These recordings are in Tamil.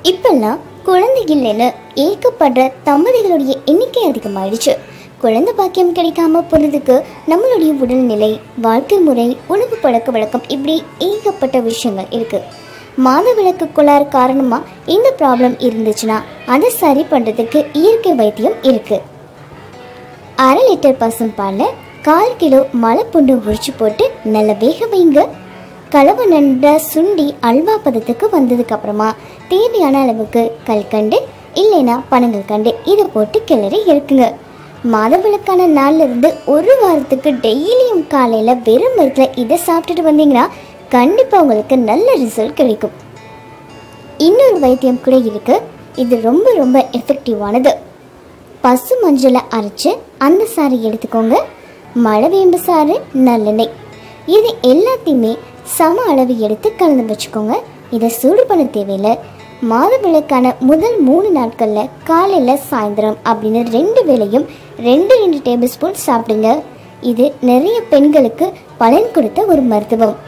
இப்பெல்லாம் குழந்தை இல்லைன்னு ஏக்கப்படுற தம்பதிகளுடைய எண்ணிக்கை அதிகமாயிடுச்சு குழந்தை பாக்கியம் கிடைக்காம போனதுக்கு நம்மளுடைய உடல்நிலை வாழ்க்கை முறை உணவு பழக்க வழக்கம் இப்படி ஏகப்பட்ட விஷயங்கள் இருக்கு மாதவிலக்கு கோளாறு காரணமா இந்த ப்ராப்ளம் இருந்துச்சுன்னா அதை சரி பண்றதுக்கு இயற்கை வைத்தியம் இருக்கு அரை லிட்டர் பசும்பாலில் கால் கிலோ மலைப்புண்டு உரிச்சு போட்டு நல்ல வேக வைங்க கலவை நன்றாக சுண்டி அல்வா பதத்துக்கு வந்ததுக்கு அப்புறமா தேவையான அளவுக்கு கல்கண்டு இல்லைன்னா பனங்கள் கண்டு இதை போட்டு கிளறி இருக்குங்க மாதவிளக்கான நாள்ல இருந்து ஒரு வாரத்துக்கு டெய்லியும் காலையில் வெறும் வயிற்றுல இதை சாப்பிட்டுட்டு வந்தீங்கன்னா கண்டிப்பாக உங்களுக்கு நல்ல ரிசல்ட் கிடைக்கும் இன்னொரு வைத்தியம் கூட இருக்கு இது ரொம்ப ரொம்ப எஃபெக்டிவானது பசு மஞ்சளை அரைச்சு அந்த சாறை எடுத்துக்கோங்க மழவேம்பு சாறு நல்லெண்ணெய் இது எல்லாத்தையுமே சம அளவு எடுத்து கலந்து வச்சுக்கோங்க இதை சூடு பண்ண தேவையில்லை மாதவிளக்கான முதல் மூணு நாட்களில் காலையில் சாயந்தரம் அப்படின்னு ரெண்டு வேளையும் ரெண்டு ரெண்டு டேபிள் ஸ்பூன் சாப்பிடுங்க இது நிறைய பெண்களுக்கு பலன் கொடுத்த ஒரு மருத்துவம்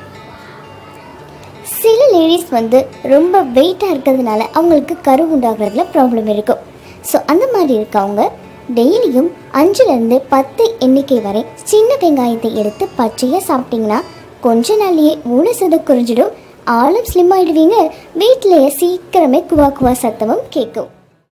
சில லேடிஸ் வந்து ரொம்ப வெயிட்டாக இருக்கிறதுனால அவங்களுக்கு கரு உண்டாகிறதுல ப்ராப்ளம் இருக்கும் ஸோ அந்த மாதிரி இருக்கவங்க டெய்லியும் அஞ்சுலேருந்து பத்து எண்ணிக்கை வரை சின்ன வெங்காயத்தை எடுத்து பச்சையாக சாப்பிட்டீங்கன்னா கொஞ்ச நாள்லயே மூணு சதம் குறைஞ்சிடும் ஆளும் ஸ்லிம் ஆயிடுவீங்க வீட்டிலேயே சீக்கிரமே குவா குவா சத்தமும் கேட்கும்